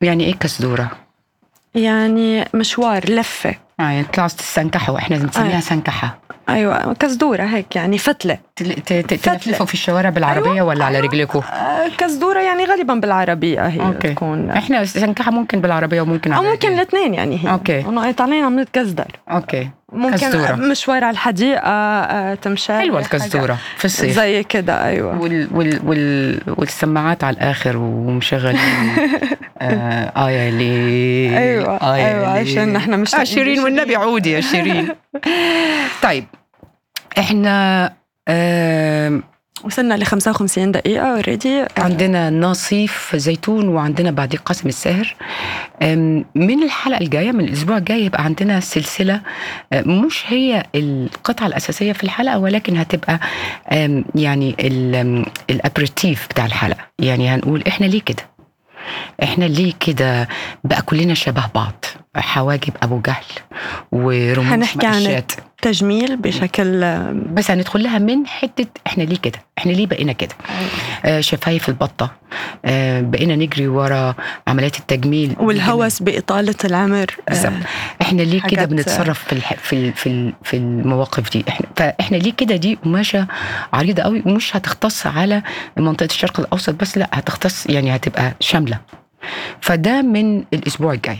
يعني ايه كسدوره؟ يعني مشوار لفه اه يعني تطلعوا تستنكحوا احنا بنسميها آه. سنكحه ايوه كزدوره هيك يعني فتله تل- ت- ت- تلفلفوا في الشوارع بالعربيه أيوة، ولا على أيوة. رجلكم؟ آه، كزدوره يعني غالبا بالعربيه هي اوكي تكون احنا سنكحه ممكن بالعربيه وممكن او على ممكن رجلنا. الاثنين يعني هي أوكي. انه طالعين عم نتكزدر اوكي ممكن كزدورة. مشوار على الحديقه آه، تمشي حلوه الكزدوره في الصيف زي كده ايوه وال وال وال والسماعات على الاخر ومشغلين آه آية لي ايوه آية ايوه لي. عشان نحن مش آه شيرين والنبي عودي يا شيرين طيب احنا آم، وصلنا ل 55 دقيقه اوريدي عندنا نصيف زيتون وعندنا بعد قاسم الساهر أم، من الحلقة الجاية من الأسبوع الجاي يبقى عندنا سلسلة أه، مش هي القطعة الأساسية في الحلقة ولكن هتبقى أم، يعني الأبريتيف بتاع الحلقة يعني هنقول إحنا ليه كده احنا ليه كده بقى كلنا شبه بعض حواجب ابو جهل ورموش هنحكي عن مقشات تجميل بشكل آه، بس هندخل لها من حته احنا ليه كده؟ احنا ليه بقينا كده؟ آه شفايف البطه آه بقينا نجري ورا عمليات التجميل والهوس باطاله العمر آه، بالظبط احنا ليه كده حاجات- بنتصرف في الح... في ال... في ال... في المواقف دي احنا فاحنا ليه كده دي قماشه عريضه قوي ومش هتختص على منطقه الشرق الاوسط بس لا هتختص يعني هتبقى شامله فده من الاسبوع الجاي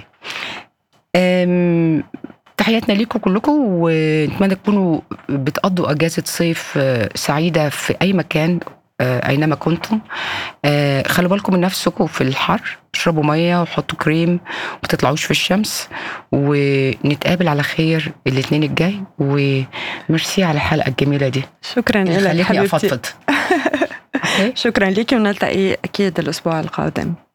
أم... تحياتنا ليكم كلكم ونتمنى تكونوا بتقضوا اجازه صيف آه، سعيده في اي مكان آه، اينما كنتم آه، خلوا بالكم من نفسكم في الحر اشربوا ميه وحطوا كريم ما تطلعوش في الشمس ونتقابل على خير الاثنين الجاي وميرسي على الحلقه الجميله دي شكرا لك خليتني حبيبتي افضفض أوكي؟ شكرا لك ونلتقي اكيد الاسبوع القادم